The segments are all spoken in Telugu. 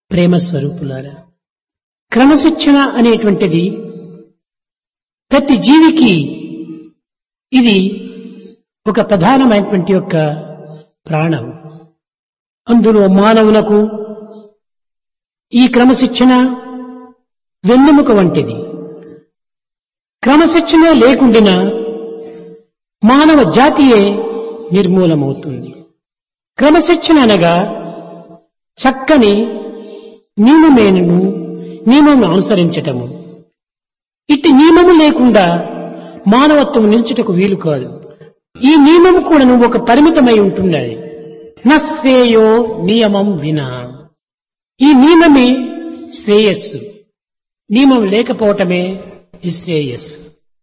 ప్రేమ స్వరూపులారా క్రమశిక్షణ అనేటువంటిది ప్రతి జీవికి ఇది ఒక ప్రధానమైనటువంటి యొక్క ప్రాణం అందులో మానవులకు ఈ క్రమశిక్షణ వెన్నెముక వంటిది క్రమశిక్షణ లేకుండినా మానవ జాతియే నిర్మూలమవుతుంది క్రమశిక్షణ అనగా చక్కని నియమమేనను నియమం అనుసరించటము ఇట్టి నియమము లేకుండా మానవత్వం నిల్చుటకు వీలు కాదు ఈ నియమం కూడాను ఒక పరిమితమై ఉంటున్నది నశ్రేయో నియమం వినా ఈ నియమమే శ్రేయస్సు నియమం లేకపోవటమే నిశ్రేయస్సు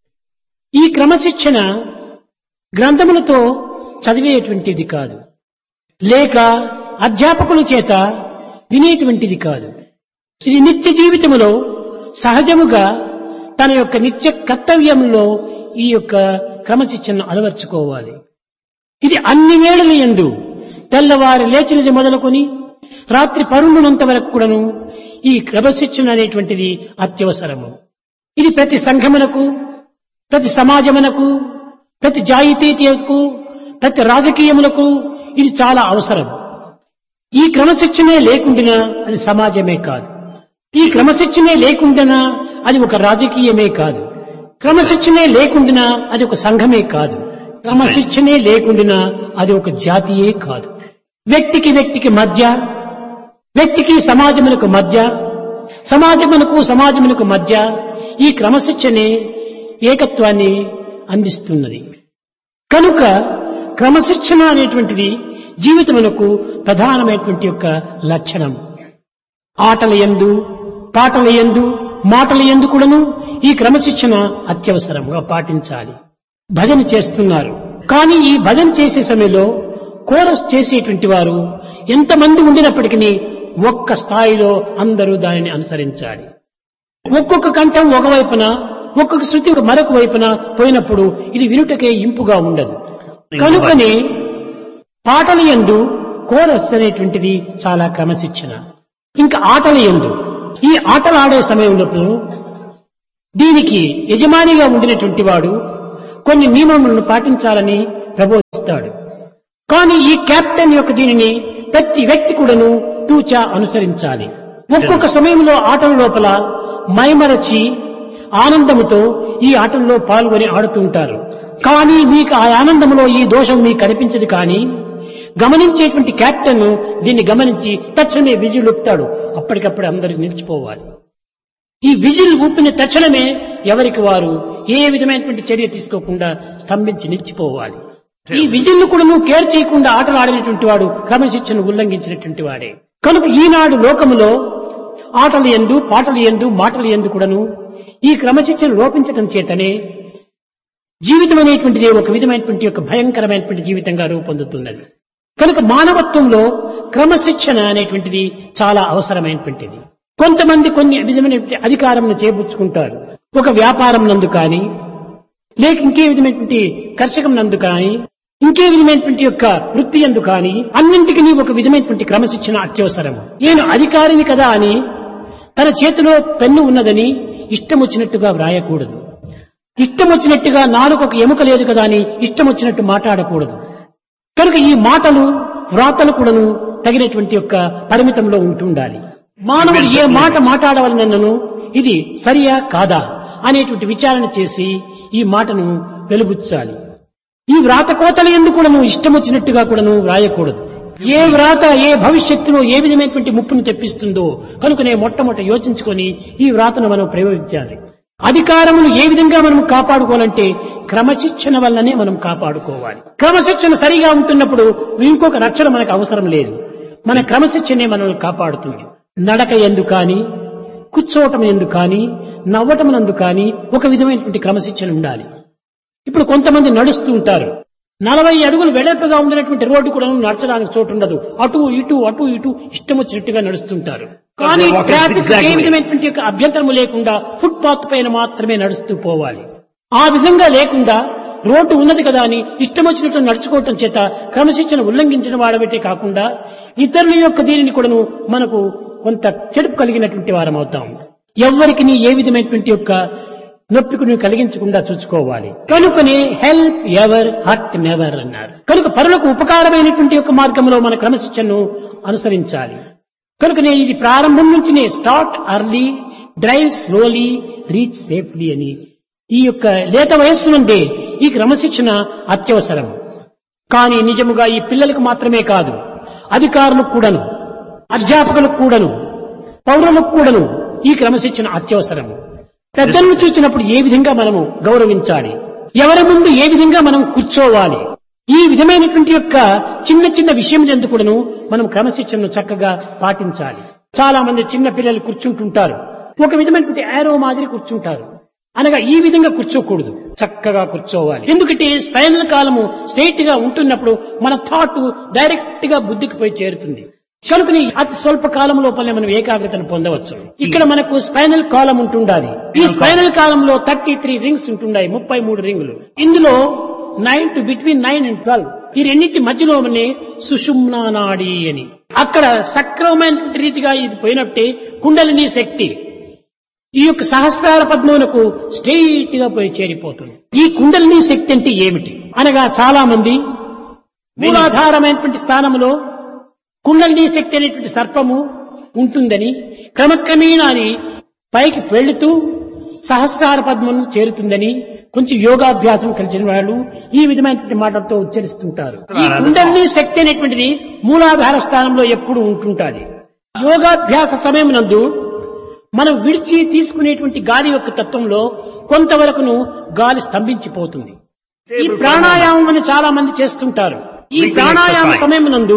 ఈ క్రమశిక్షణ గ్రంథములతో చదివేటువంటిది కాదు లేక అధ్యాపకుల చేత వినేటువంటిది కాదు ఇది నిత్య జీవితములో సహజముగా తన యొక్క నిత్య కర్తవ్యంలో ఈ యొక్క క్రమశిక్షణను అలవర్చుకోవాలి ఇది అన్ని వేళల ఎందు తెల్లవారి లేచినది మొదలుకొని రాత్రి పరుండునంత వరకు కూడాను ఈ క్రమశిక్షణ అనేటువంటిది అత్యవసరము ఇది ప్రతి సంఘమునకు ప్రతి సమాజమునకు ప్రతి జాయితీయతకు ప్రతి రాజకీయములకు ఇది చాలా అవసరం ఈ క్రమశిక్షణే లేకుండినా అది సమాజమే కాదు ఈ క్రమశిక్షణే లేకుండినా అది ఒక రాజకీయమే కాదు క్రమశిక్షణే లేకుండినా అది ఒక సంఘమే కాదు క్రమశిక్షణే లేకుండినా అది ఒక జాతియే కాదు వ్యక్తికి వ్యక్తికి మధ్య వ్యక్తికి సమాజములకు మధ్య సమాజమునకు సమాజమునకు మధ్య ఈ క్రమశిక్షణే ఏకత్వాన్ని అందిస్తున్నది కనుక క్రమశిక్షణ అనేటువంటిది జీవితమునకు ప్రధానమైనటువంటి యొక్క లక్షణం ఆటల ఎందు పాటల ఎందు మాటల ఎందు కూడాను ఈ క్రమశిక్షణ అత్యవసరంగా పాటించాలి భజన చేస్తున్నారు కానీ ఈ భజన చేసే సమయంలో కోరస్ చేసేటువంటి వారు ఎంతమంది ఉండినప్పటికీ ఒక్క స్థాయిలో అందరూ దానిని అనుసరించాలి ఒక్కొక్క కంఠం ఒకవైపున ఒక్కొక్క శృతి మరొక వైపున పోయినప్పుడు ఇది వినుటకే ఇంపుగా ఉండదు కనుకనే పాటల ఎందు కోరస్ అనేటువంటిది చాలా క్రమశిక్షణ ఇంకా ఆటల ఎందు ఈ ఆటలు ఆడే సమయంలో దీనికి యజమానిగా ఉండినటువంటి వాడు కొన్ని నియమములను పాటించాలని ప్రబోధిస్తాడు కానీ ఈ కెప్టెన్ యొక్క దీనిని ప్రతి వ్యక్తి కూడాను తూచా అనుసరించాలి ఒక్కొక్క సమయంలో ఆటల లోపల మైమరచి ఆనందముతో ఈ ఆటల్లో పాల్గొని ఆడుతుంటారు కానీ మీకు ఆ ఆనందంలో ఈ దోషం మీకు కనిపించదు కానీ గమనించేటువంటి కెప్టెన్ దీన్ని గమనించి తక్షణమే విజిల్ ఊపుతాడు అప్పటికప్పుడు అందరికి నిలిచిపోవాలి ఈ విజిల్ ఊపిన తక్షణమే ఎవరికి వారు ఏ విధమైనటువంటి చర్య తీసుకోకుండా స్తంభించి నిలిచిపోవాలి ఈ విజిల్ను కూడా నువ్వు కేర్ చేయకుండా ఆటలు ఆడినటువంటి వాడు క్రమశిక్షను ఉల్లంఘించినటువంటి వాడే కనుక ఈనాడు లోకములో ఆటలు ఎందు పాటలు ఎందు మాటలు ఎందు కూడాను ఈ క్రమశిక్షణ లోపించటం చేతనే జీవితం అనేటువంటిది ఒక విధమైనటువంటి ఒక భయంకరమైనటువంటి జీవితంగా రూపొందుతున్నది కనుక మానవత్వంలో క్రమశిక్షణ అనేటువంటిది చాలా అవసరమైనటువంటిది కొంతమంది కొన్ని విధమైనటువంటి అధికారం చేపుచ్చుకుంటారు ఒక వ్యాపారం నందు కానీ లేక ఇంకే విధమైనటువంటి కర్షకం నందు కానీ ఇంకే విధమైనటువంటి యొక్క వృత్తి ఎందు కానీ అన్నింటికి ఒక విధమైనటువంటి క్రమశిక్షణ అత్యవసరము నేను అధికారిని కదా అని తన చేతిలో పెన్ను ఉన్నదని ఇష్టం వచ్చినట్టుగా వ్రాయకూడదు ఇష్టం వచ్చినట్టుగా నాలుగు ఒక ఎముక లేదు కదా అని ఇష్టం వచ్చినట్టు మాట్లాడకూడదు కనుక ఈ మాటలు వ్రాతలు కూడాను తగినటువంటి యొక్క పరిమితంలో ఉంటుండాలి మానవుడు ఏ మాట మాట్లాడవలనను ఇది సరియా కాదా అనేటువంటి విచారణ చేసి ఈ మాటను వెలుబుచ్చాలి ఈ వ్రాత కోతలు ఎందుకు కూడాను ఇష్టం వచ్చినట్టుగా కూడాను వ్రాయకూడదు ఏ వ్రాత ఏ భవిష్యత్తులో ఏ విధమైనటువంటి ముప్పును తెప్పిస్తుందో కనుకనే మొట్టమొదట యోచించుకొని ఈ వ్రాతను మనం ప్రయోగించాలి అధికారమును ఏ విధంగా మనం కాపాడుకోవాలంటే క్రమశిక్షణ వల్లనే మనం కాపాడుకోవాలి క్రమశిక్షణ సరిగా ఉంటున్నప్పుడు ఇంకొక రక్షణ మనకు అవసరం లేదు మన క్రమశిక్షణే మనల్ని కాపాడుతుంది నడక ఎందు కానీ కూర్చోవటం ఎందు కానీ నవ్వటం నందు కానీ ఒక విధమైనటువంటి క్రమశిక్షణ ఉండాలి ఇప్పుడు కొంతమంది నడుస్తూ ఉంటారు నలభై అడుగులు వెడల్పుగా ఉండినటువంటి రోడ్డు కూడా నడచడానికి చోటు ఉండదు అటు ఇటు అటు ఇటు ఇష్టం వచ్చినట్టుగా నడుస్తుంటారు కానీ Walking traffic zigzag a way. విధమైనటువంటి యొక్క అభ్యంతరము లేకుండా ఫుట్ పాత్ పైన మాత్రమే నడుస్తూ పోవాలి ఆ విధంగా లేకుండా రోడ్డు ఉన్నది కదా అని ఇష్టం వచ్చినట్టు నడుచుకోవటం చేత క్రమశిక్షణ ఉల్లంఘించిన వాడబట్టే కాకుండా ఇతరుల యొక్క దీనిని కూడాను మనకు కొంత చెడుపు కలిగినటువంటి వారం అవుతాం ఎవరికి నీ ఏ విధమైనటువంటి యొక్క నొప్పికి నువ్వు కలిగించకుండా చూసుకోవాలి కనుకనే హెల్ప్ ఎవర్ హర్ట్ నెవర్ అన్నారు కనుక పరులకు ఉపకారమైనటువంటి యొక్క మార్గంలో మన క్రమశిక్షణను అనుసరించాలి కనుకనే ఇది ప్రారంభం నుంచినే start early drive slowly reach safely అని ఈ యొక్క లేత వయస్సు నుండే ఈ క్రమశిక్షణ అత్యవసరం కానీ నిజముగా ఈ పిల్లలకు మాత్రమే కాదు అధికారులకు కూడాను అధ్యాపకులకు కూడాను పౌరులకు కూడాను ఈ క్రమశిక్షణ అత్యవసరం పెద్దలను చూసినప్పుడు ఏ విధంగా మనము గౌరవించాలి ఎవరి ముందు ఏ విధంగా మనం కూర్చోవాలి ఈ విధమైనటువంటి యొక్క చిన్న చిన్న విషయం ఎందు కూడాను మనం క్రమశిక్షణను చక్కగా పాటించాలి చాలా మంది చిన్న పిల్లలు కూర్చుంటుంటారు ఒక విధమైనటువంటి యారో మాదిరి కూర్చుంటారు అనగా ఈ విధంగా కూర్చోకూడదు చక్కగా కూర్చోవాలి ఎందుకంటే స్పైనల్ కాలము స్ట్రైట్ గా ఉంటున్నప్పుడు మన థాట్ డైరెక్ట్ గా బుద్ధికి పోయి చేరుతుంది కనుకని అతి స్వల్ప కాలం లోపలనే మనం ఏకాగ్రతను పొందవచ్చు ఇక్కడ మనకు స్పైనల్ కాలం ఉంటుండాలి ఈ స్పైనల్ కాలంలో థర్టీ త్రీ రింగ్స్ ఉంటున్నాయి ముప్పై మూడు రింగులు ఇందులో nine to between nine and twelve ఈ రెండింటి మధ్యలోనే సుషుమ్నా నాడి అని అక్కడ సక్రమమైన రీతిగా ఇది పోయినట్టే కుండలిని శక్తి ఈ యొక్క సహస్రాల పద్మమునకు స్ట్రెయిట్ గా పోయి చేరిపోతుంది ఈ కుండలిని శక్తి అంటే ఏమిటి అనగా చాలా మంది మూలాధారమైనటువంటి స్థానంలో కుండలిని శక్తి అనేటువంటి సర్పము ఉంటుందని క్రమక్రమేణా అది పైకి వెళుతూ సహస్రార పద్మను చేరుతుందని కొంచెం యోగాభ్యాసం కలిసిన వాళ్ళు ఈ విధమైనటువంటి మాటలతో ఉచ్చరిస్తుంటారు ఈ కుండలిని శక్తి అనేటువంటిది మూలాధార స్థానంలో ఎప్పుడు ఉంటుంటాది యోగాభ్యాస సమయం నందు మనం విడిచి తీసుకునేటువంటి గాలి యొక్క తత్వంలో కొంతవరకును గాలి స్తంభించిపోతుంది ఈ ప్రాణాయామం అని చాలా మంది చేస్తుంటారు ఈ ప్రాణాయామ సమయం నందు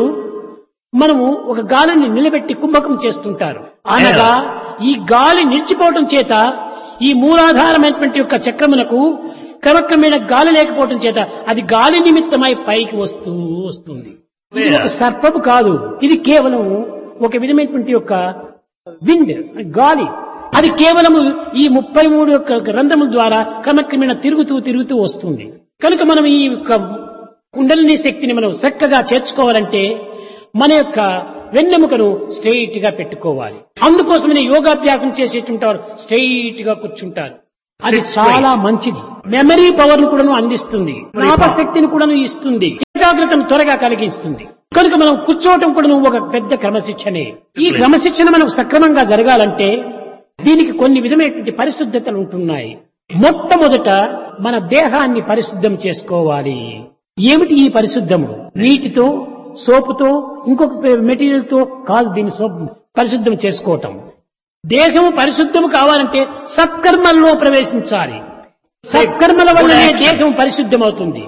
మనము ఒక గాలిని నిలబెట్టి కుంభకం చేస్తుంటారు అనగా ఈ గాలి నిలిచిపోవటం చేత ఈ మూలాధారమైనటువంటి యొక్క చక్రమునకు క్రమక్రమేణ గాలి లేకపోవటం చేత అది గాలి నిమిత్తమై పైకి వస్తూ వస్తుంది ఇది ఒక సర్పము కాదు ఇది కేవలం ఒక విధమైనటువంటి యొక్క విండ్ గాలి అది కేవలము ఈ ముప్పై మూడు యొక్క గ్రంథముల ద్వారా క్రమక్రమేణ తిరుగుతూ తిరుగుతూ వస్తుంది కనుక మనం ఈ యొక్క కుండలిని శక్తిని మనం చక్కగా చేర్చుకోవాలంటే మన యొక్క వెన్నెముకను స్ట్రెయిట్ గా పెట్టుకోవాలి అందుకోసమనే యోగాభ్యాసం చేసేటుంటారు స్ట్రెయిట్ గా కూర్చుంటారు అది చాలా మంచిది మెమరీ పవర్ ను కూడాను అందిస్తుంది జ్ఞాపశక్తిని కూడాను ఇస్తుంది ఏకాగ్రతను త్వరగా కలిగిస్తుంది కనుక మనం కూర్చోవటం కూడా ఒక పెద్ద క్రమశిక్షణే ఈ క్రమశిక్షణ మనకు సక్రమంగా జరగాలంటే దీనికి కొన్ని విధమైనటువంటి పరిశుద్ధతలు ఉంటున్నాయి మొట్టమొదట మన దేహాన్ని పరిశుద్ధం చేసుకోవాలి ఏమిటి ఈ పరిశుద్ధము నీటితో సోపుతో ఇంకొక మెటీరియల్ తో కాదు దీన్ని సోప్ పరిశుద్ధం చేసుకోవటం దేహము పరిశుద్ధము కావాలంటే సత్కర్మల్లో ప్రవేశించాలి సత్కర్మల వల్లనే దేహం పరిశుద్ధమవుతుంది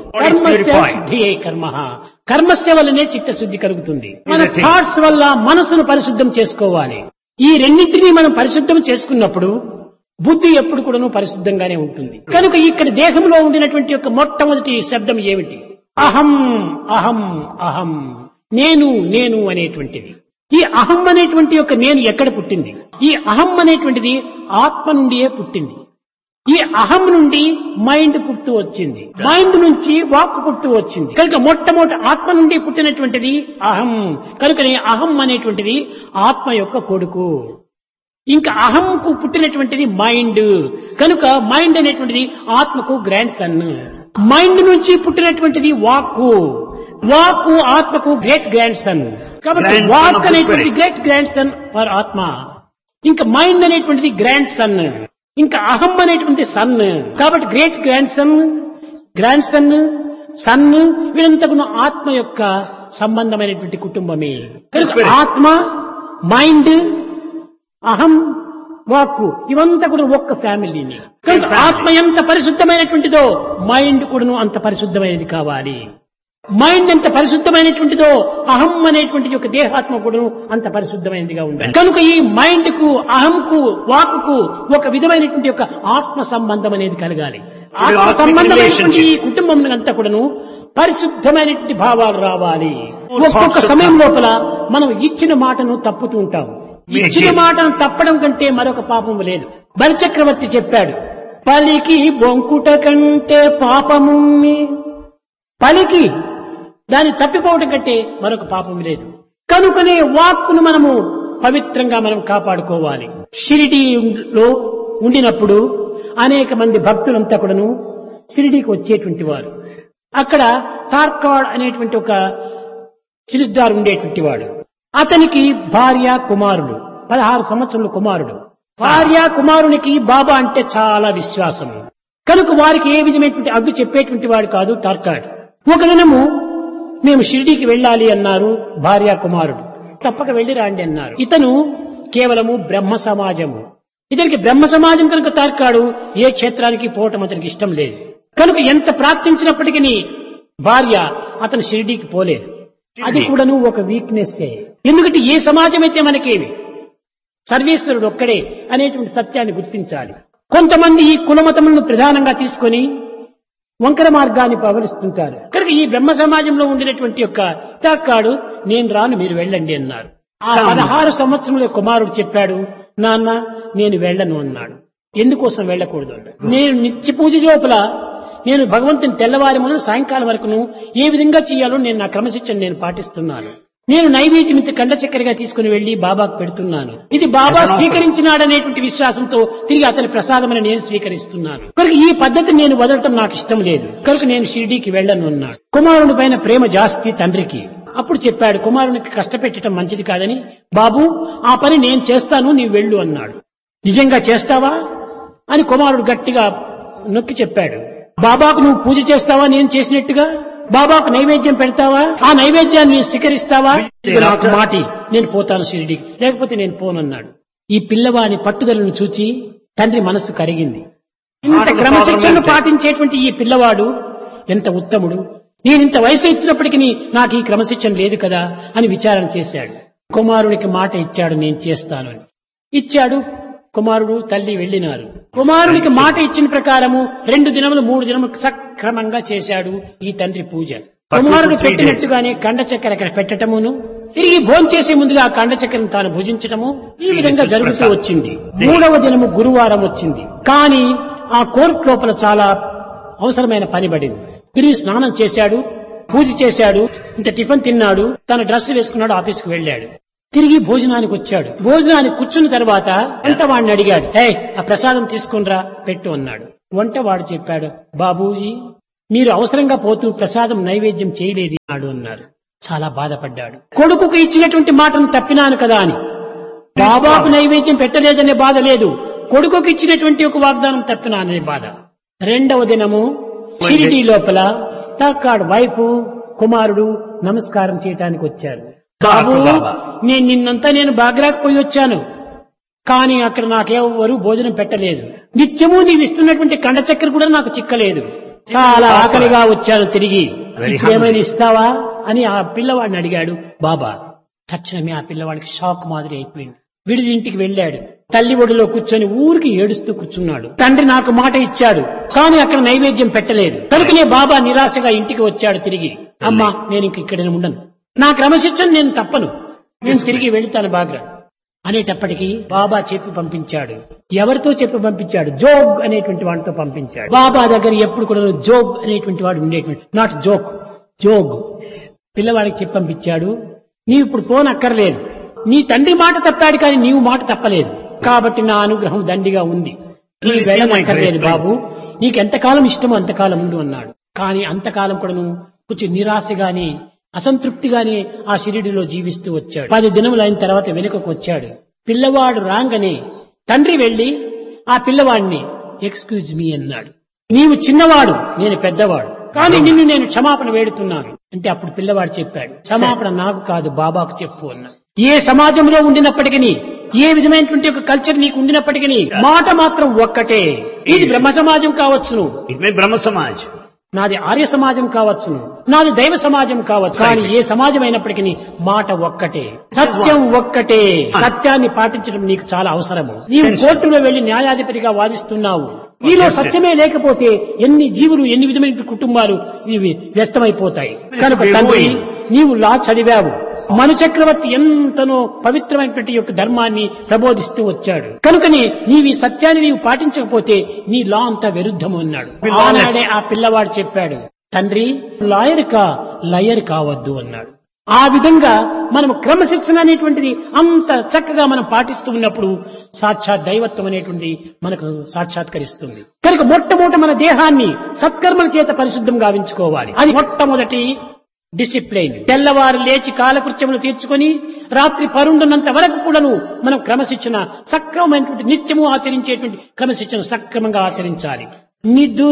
కర్మస్య కర్మ కర్మస్య వల్లనే చిత్తశుద్ధి కలుగుతుంది మన థాట్స్ వల్ల మనసును పరిశుద్ధం చేసుకోవాలి ఈ రెండింటినీ మనం పరిశుద్ధం చేసుకున్నప్పుడు బుద్ధి ఎప్పుడు కూడాను పరిశుద్ధంగానే ఉంటుంది కనుక ఇక్కడ దేహంలో ఉండినటువంటి యొక్క మొట్టమొదటి శబ్దం ఏమిటి అహం అహం అహం నేను నేను అనేటువంటిది ఈ అహం అనేటువంటి యొక్క నేను ఎక్కడ పుట్టింది ఈ అహం అనేటువంటిది ఆత్మ నుండియే పుట్టింది ఈ అహం నుండి మైండ్ పుట్టు వచ్చింది మైండ్ నుంచి వాక్ పుట్టు వచ్చింది కనుక మొట్టమొదటి ఆత్మ నుండి పుట్టినటువంటిది అహం కనుకనే అహం అనేటువంటిది ఆత్మ యొక్క కొడుకు ఇంకా అహంకు పుట్టినటువంటిది మైండ్ కనుక మైండ్ అనేటువంటిది ఆత్మకు గ్రాండ్ సన్ మైండ్ నుంచి పుట్టినటువంటిది వాక్కు వాక్కు ఆత్మకు గ్రేట్ గ్రాండ్ సన్ కాబట్టి Grandson వాక్ of the అనేటువంటి spirit. Great grandson for ఆత్మ ఇంకా మైండ్ అనేటువంటిది గ్రాండ్ సన్ ఇంకా అహం అనేటువంటి సన్ కాబట్టి great grandson grandson son వీళ్ళంతకును ఆత్మ యొక్క సంబంధమైనటువంటి కుటుంబమే కనుక Spirit. ఆత్మ మైండ్ అహం వాక్కు ఇవంతా కూడా ఒక్క ఫ్యామిలీని కనుక family. ఆత్మ ఎంత పరిశుద్ధమైనటువంటిదో మైండ్ కూడాను అంత పరిశుద్ధమైనది కావాలి మైండ్ ఎంత పరిశుద్ధమైనటువంటిదో అహం అనేటువంటి యొక్క దేహాత్మ కూడాను అంత పరిశుద్ధమైనదిగా ఉండాలి కనుక ఈ మైండ్ కు అహంకు వాక్కు ఒక విధమైనటువంటి యొక్క ఆత్మ సంబంధం అనేది కలగాలి ఆత్మ ఆత్మిక సంబంధమైనటువంటి ఈ relationship. కుటుంబం అంతా కూడాను పరిశుద్ధమైనటువంటి భావాలు రావాలి Good ఒక్కొక్క thoughts of సమయం God. లోపల మనం ఇచ్చిన మాటను తప్పుతూ ఉంటాం We ఇచ్చిన again. మాటను తప్పడం కంటే మరొక పాపం లేదు బలిచక్రవర్తి చెప్పాడు పలికి బొంకుట కంటే పాపముమ్మి పలికి దాన్ని తప్పిపోవటం కంటే మరొక పాపం లేదు కనుకనే వాక్కును మనము పవిత్రంగా మనం కాపాడుకోవాలి షిరిడీలో ఉండినప్పుడు అనేక మంది భక్తులంతా కూడాను షిరిడీకి వచ్చేటువంటి వారు అక్కడ తార్కాడ్ అనేటువంటి ఒక చిరుస్దార్ ఉండేటువంటి వాడు అతనికి భార్య కుమారుడు పదహారు సంవత్సరముల కుమారుడు భార్య కుమారునికి బాబా అంటే చాలా విశ్వాసం కనుక వారికి ఏ విధమైనటువంటి అడ్డు చెప్పేటువంటి వాడు కాదు తార్కాడ్ ఒక దినము మేము షిరిడీకి వెళ్ళాలి అన్నారు భార్య కుమారుడు తప్పక వెళ్ళి రాండి అన్నారు ఇతను కేవలము బ్రహ్మ సమాజము ఇతనికి బ్రహ్మ సమాజం కనుక తార్కాడు ఏ క్షేత్రానికి పోవటం అతనికి ఇష్టం లేదు కనుక ఎంత ప్రార్థించినప్పటికీ భార్య అతను షిరిడీకి పోలేదు అది కూడాను ఒక వీక్నెస్ ఎందుకంటే ఏ సమాజం అయితే మనకేమి సర్వేశ్వరుడు ఒక్కడే అనేటువంటి సత్యాన్ని గుర్తించాలి కొంతమంది ఈ కులమతములను ప్రధానంగా తీసుకొని వంకర మార్గాన్ని పవలిస్తుంటారు కనుక ఈ బ్రహ్మ సమాజంలో ఉండినటువంటి యొక్క తాకాడు నేను రాను మీరు వెళ్ళండి అన్నారు ఆ పదహారు సంవత్సరముల కుమారుడు చెప్పాడు నాన్న నేను వెళ్ళను అన్నాడు ఎందుకోసం వెళ్ళకూడదు అన్నాడు. నేను నిత్య పూజ లోపల నేను భగవంతుని తెల్లవారి మొదలు సాయంకాలం వరకును ఏ విధంగా చేయాలో నేను నా క్రమశిక్షణ నేను పాటిస్తున్నాను నేను నైవేద్యం ఇంత కండ చక్కెరగా తీసుకుని వెళ్లి బాబాకు పెడుతున్నాను ఇది బాబా స్వీకరించినాడనేటువంటి విశ్వాసంతో తిరిగి అతని ప్రసాదమని నేను స్వీకరిస్తున్నాను కనుక ఈ పద్ధతి నేను వదలటం నాకు ఇష్టం లేదు కనుక నేను షిరిడీకి వెళ్ళను అన్నాడు కుమారుని పైన ప్రేమ జాస్తి తండ్రికి అప్పుడు చెప్పాడు కుమారునికి కష్టపెట్టడం మంచిది కాదని బాబు ఆ పని నేను చేస్తాను నీవు వెళ్ళు అన్నాడు నిజంగా చేస్తావా అని కుమారుడు గట్టిగా నొక్కి చెప్పాడు బాబాకు నువ్వు పూజ చేస్తావా నేను చేసినట్టుగా బాబాకు నైవేద్యం పెడతావా ఆ నైవేద్యాన్ని నేను స్వీకరిస్తావా ఇది నాకు మాటి నేను పోతాను షిరిడికి లేకపోతే నేను పోనన్నాడు ఈ పిల్లవాని పట్టుదలను చూచి తండ్రి మనస్సు కరిగింది ఇంత క్రమశిక్షణ పాటించేటువంటి ఈ పిల్లవాడు ఎంత ఉత్తముడు నేను ఇంత వయసు ఇచ్చినప్పటికీ నాకు ఈ క్రమశిక్షణ లేదు కదా అని విచారణ చేశాడు కుమారునికి మాట ఇచ్చాడు నేను చేస్తాను అని ఇచ్చాడు కుమారుడు తల్లి వెళ్ళినారు కుమారునికి మాట ఇచ్చిన ప్రకారము రెండు దినములు మూడు దినములు సక్రమంగా చేశాడు ఈ తండ్రి పూజ కుమారుడు పెట్టినట్టుగానే కండ చక్కెర అక్కడ పెట్టటమును తిరిగి భోంచేసే ముందుగా ఆ కండ చక్కెరను తాను భుజించటము ఈ విధంగా జరుగుతూ వచ్చింది మూడవ దినము గురువారం వచ్చింది కానీ ఆ కోర్టు లోపల చాలా అవసరమైన పని పడింది తిరిగి స్నానం చేశాడు పూజ చేశాడు ఇంత టిఫిన్ తిన్నాడు తన డ్రెస్ వేసుకున్నాడు ఆఫీస్కి వెళ్ళాడు తిరిగి భోజనానికి వచ్చాడు భోజనానికి కూర్చున్న తర్వాత వంటవాడిని అడిగాడు ఏ ఆ ప్రసాదం తీసుకునిరా పెట్టు అన్నాడు వంటవాడు చెప్పాడు బాబూజీ మీరు అవసరంగా పోతూ ప్రసాదం నైవేద్యం చేయలేదు అన్నాడు అన్నారు చాలా బాధపడ్డాడు కొడుకుకు ఇచ్చినటువంటి మాటను తప్పినాను కదా అని బాబాకు నైవేద్యం పెట్టలేదనే బాధ లేదు కొడుకుకి ఇచ్చినటువంటి ఒక వాగ్దానం తప్పినాననే బాధ రెండవ దినము షిరిడి లోపల తాకాడు వైఫ్ కుమారుడు నమస్కారం చేయటానికి వచ్చారు బాబు నేను నిన్నంతా నేను బాగ్రాకు పోయి వచ్చాను కానీ అక్కడ నాకెవరు భోజనం పెట్టలేదు నిత్యము నీవు ఇస్తున్నటువంటి కండ చక్కెర కూడా నాకు చిక్కలేదు చాలా ఆకలిగా వచ్చాను తిరిగి Very ఏమైనా ఇస్తావా అని ఆ పిల్లవాడిని అడిగాడు బాబా తక్షణమే ఆ పిల్లవాడికి షాక్ మాదిరి అయిపోయింది విడిది ఇంటికి వెళ్ళాడు తల్లి ఒడిలో కూర్చొని ఊరికి ఏడుస్తూ కూర్చున్నాడు తండ్రి నాకు మాట ఇచ్చాడు కానీ అక్కడ నైవేద్యం పెట్టలేదు కనుకనే బాబా నిరాశగా ఇంటికి వచ్చాడు తిరిగి అమ్మా నేను ఇంక ఇక్కడ ఉండను నా క్రమశిక్షణ నేను తప్పను నేను తిరిగి వెళుతాను బాగ్రా అనేటప్పటికీ బాబా చెప్పి పంపించాడు ఎవరితో చెప్పి పంపించాడు జోగ్ అనేటువంటి వాడితో పంపించాడు బాబా దగ్గర ఎప్పుడు కూడా జోగ్ అనేటువంటి వాడు ఉండేటువంటి నాట్ జోక్ జోగ్ పిల్లవాడికి చెప్పి పంపించాడు నీవు ఇప్పుడు పోనక్కర్లేదు నీ తండ్రి మాట తప్పాడు కానీ నీవు మాట తప్పలేదు కాబట్టి నా అనుగ్రహం దండిగా ఉంది నీ Please see my వెళ్ళనక్కర్లేదు grace, బాబు నీకు ఎంతకాలం ఇష్టమో అంతకాలం ఉండు అన్నాడు కానీ అంతకాలం కూడాను కొంచెం నిరాశగాని అసంతృప్తిగానే ఆ షిరిడిలో జీవిస్తూ వచ్చాడు పది దినములు అయిన తర్వాత వెనుకకు వచ్చాడు పిల్లవాడు రాగానే తండ్రి వెళ్లి ఆ పిల్లవాడిని ఎక్స్క్యూజ్ మీ అన్నాడు నీవు చిన్నవాడు నేను పెద్దవాడు కానీ నిన్ను నేను క్షమాపణ వేడుతున్నాను అంటే అప్పుడు పిల్లవాడు చెప్పాడు క్షమాపణ నాకు కాదు బాబాకు చెప్పు అన్నాడు ఏ సమాజంలో ఉండినప్పటికీ ఏ విధమైనటువంటి ఒక కల్చర్ నీకు ఉండినప్పటికీ మాట మాత్రం ఒక్కటే ఇది బ్రహ్మ సమాజం కావచ్చును It may Brahma Samaj. నాది ఆర్య సమాజం కావచ్చును నాది దైవ సమాజం కావచ్చు కానీ ఏ సమాజం అయినప్పటికీ మాట ఒక్కటే సత్యం ఒక్కటే సత్యాన్ని పాటించడం నీకు చాలా అవసరము నీవు కోర్టులో వెళ్లి న్యాయాధిపతిగా వాదిస్తున్నావు నీలో సత్యమే లేకపోతే ఎన్ని జీవులు ఎన్ని విధమైన కుటుంబాలు ఇవి వ్యస్తమైపోతాయి కనుక తండ్రి నీవు లా చదివావు మను చక్రవర్తి ఎంతనో పవిత్రమైనటువంటి యొక్క ధర్మాన్ని ప్రబోధిస్తూ వచ్చాడు కనుకని నీవి సత్యాన్ని నీవు పాటించకపోతే నీ లా అంతా విరుద్ధము అన్నాడు ఆనాడే ఆ పిల్లవాడు చెప్పాడు తండ్రి లాయర్ కా లయర్ కావద్దు అన్నాడు ఆ విధంగా మనం క్రమశిక్షణ అనేటువంటిది అంత చక్కగా మనం పాటిస్తూ ఉన్నప్పుడు సాక్షాత్ దైవత్వం అనేటువంటిది మనకు సాక్షాత్కరిస్తుంది కనుక మొట్టమొదట మన దేహాన్ని సత్కర్మల చేత పరిశుద్ధం గావించుకోవాలి అది మొట్టమొదటి డిసిప్లైన్ తెల్లవారు లేచి కాలకృత్యములు తీర్చుకొని రాత్రి పరుండున్నంత వరకు కూడాను మనం క్రమశిక్షణ సక్రమమైనటువంటి నిత్యము ఆచరించేటువంటి క్రమశిక్షణ సక్రమంగా ఆచరించాలి నిద్ర